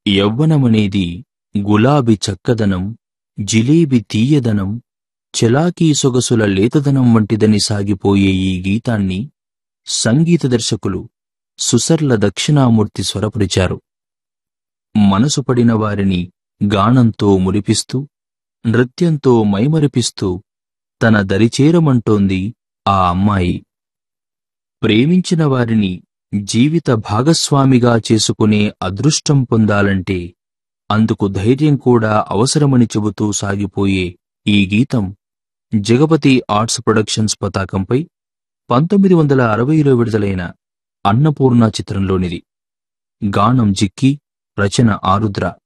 యవ్వనమనేది గులాబి చక్కదనం జిలేబి తీయదనం చెలాకీ సొగసుల లేతదనం వంటిదని సాగిపోయే ఈ గీతాన్ని సంగీత దర్శకులు సుసర్ల దక్షిణామూర్తి స్వరపరిచారు మనసు పడిన వారిని గానంతో మురిపిస్తూ నృత్యంతో మైమరిపిస్తూ తన దరిచేరమంటోంది ఆ అమ్మాయి ప్రేమించిన వారిని జీవిత భాగస్వామిగా చేసుకునే అదృష్టం పొందాలంటే అందుకు ధైర్యం కూడా అవసరమని చెబుతూ సాగిపోయే ఈ గీతం జగపతి ఆర్ట్స్ ప్రొడక్షన్స్ పతాకంపై పంతొమ్మిది వందల అరవైలో విడుదలైన అన్నపూర్ణ చిత్రంలోనిది గానం జిక్కి రచన ఆరుద్ర